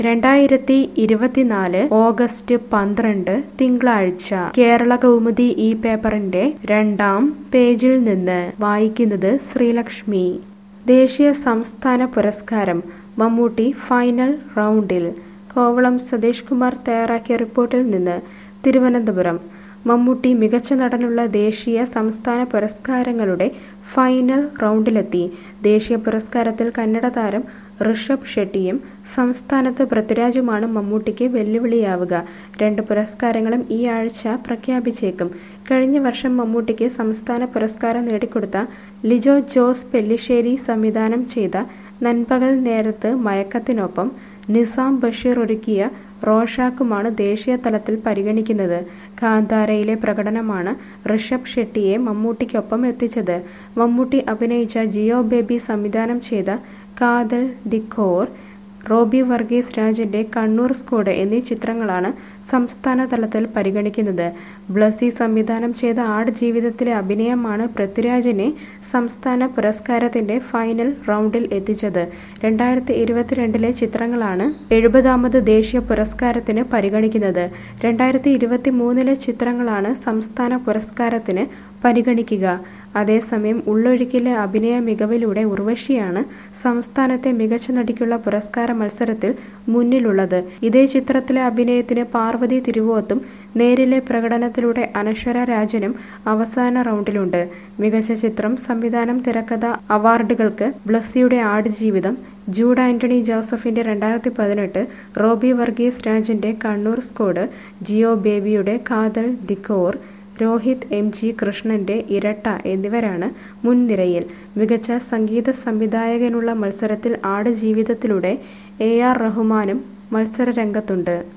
രണ്ടായിരത്തി ഇരുപത്തിനാല് ഓഗസ്റ്റ് പന്ത്രണ്ട് തിങ്കളാഴ്ച കേരള കൗമുദി ഈ പേപ്പറിന്റെ രണ്ടാം പേജിൽ നിന്ന് വായിക്കുന്നത് ശ്രീലക്ഷ്മി ദേശീയ സംസ്ഥാന പുരസ്കാരം മമ്മൂട്ടി ഫൈനൽ റൗണ്ടിൽ കോവളം സതീഷ് കുമാർ തയ്യാറാക്കിയ റിപ്പോർട്ടിൽ നിന്ന് തിരുവനന്തപുരം മമ്മൂട്ടി മികച്ച നടനുള്ള ദേശീയ സംസ്ഥാന പുരസ്കാരങ്ങളുടെ ഫൈനൽ റൗണ്ടിലെത്തി ദേശീയ പുരസ്കാരത്തിൽ കന്നഡ താരം ഋഷഭ് ഷെട്ടിയും സംസ്ഥാനത്ത് പൃഥ്വിരാജുമാണ് മമ്മൂട്ടിക്ക് വെല്ലുവിളിയാവുക രണ്ട് പുരസ്കാരങ്ങളും ഈ ആഴ്ച പ്രഖ്യാപിച്ചേക്കും കഴിഞ്ഞ വർഷം മമ്മൂട്ടിക്ക് സംസ്ഥാന പുരസ്കാരം നേടിക്കൊടുത്ത ലിജോ ജോസ് പെല്ലിശ്ശേരി സംവിധാനം ചെയ്ത നൻപകൽ നേരത്ത് മയക്കത്തിനൊപ്പം നിസാം ബഷീർ ഒരുക്കിയ റോഷാക്കുമാണ് ദേശീയ തലത്തിൽ പരിഗണിക്കുന്നത് കാന്താരയിലെ പ്രകടനമാണ് ഋഷഭ് ഷെട്ടിയെ മമ്മൂട്ടിക്കൊപ്പം എത്തിച്ചത് മമ്മൂട്ടി അഭിനയിച്ച ജിയോ ബേബി സംവിധാനം ചെയ്ത കാതൽ ദിഖോർ റോബി വർഗീസ് രാജിന്റെ കണ്ണൂർ സ്ക്വാഡ് എന്നീ ചിത്രങ്ങളാണ് സംസ്ഥാന തലത്തിൽ പരിഗണിക്കുന്നത് ബ്ലസി സംവിധാനം ചെയ്ത ആട് ജീവിതത്തിലെ അഭിനയമാണ് പൃഥ്വിരാജിനെ സംസ്ഥാന പുരസ്കാരത്തിന്റെ ഫൈനൽ റൗണ്ടിൽ എത്തിച്ചത് രണ്ടായിരത്തി ഇരുപത്തിരണ്ടിലെ ചിത്രങ്ങളാണ് എഴുപതാമത് ദേശീയ പുരസ്കാരത്തിന് പരിഗണിക്കുന്നത് രണ്ടായിരത്തി ഇരുപത്തി മൂന്നിലെ ചിത്രങ്ങളാണ് സംസ്ഥാന പുരസ്കാരത്തിന് പരിഗണിക്കുക അതേസമയം ഉള്ളൊഴുക്കിലെ അഭിനയ മികവിലൂടെ ഉർവശിയാണ് സംസ്ഥാനത്തെ മികച്ച നടിക്കുള്ള പുരസ്കാര മത്സരത്തിൽ മുന്നിലുള്ളത് ഇതേ ചിത്രത്തിലെ അഭിനയത്തിന് പാർവതി തിരുവോത്തും നേരിലെ പ്രകടനത്തിലൂടെ അനശ്വര രാജനും അവസാന റൗണ്ടിലുണ്ട് മികച്ച ചിത്രം സംവിധാനം തിരക്കഥ അവാർഡുകൾക്ക് ബ്ലസ്സിയുടെ ആടുജീവിതം ജൂഡ് ആന്റണി ജോസഫിന്റെ രണ്ടായിരത്തി പതിനെട്ട് റോബി വർഗീസ് രാജിന്റെ കണ്ണൂർ സ്കോഡ് ജിയോ ബേബിയുടെ കാതൽ ദിക്കോർ രോഹിത് എം ജി കൃഷ്ണന്റെ ഇരട്ട എന്നിവരാണ് മുൻനിരയിൽ മികച്ച സംഗീത സംവിധായകനുള്ള മത്സരത്തിൽ ആടുജീവിതത്തിലൂടെ എ ആർ റഹ്മാനും മത്സരരംഗത്തുണ്ട്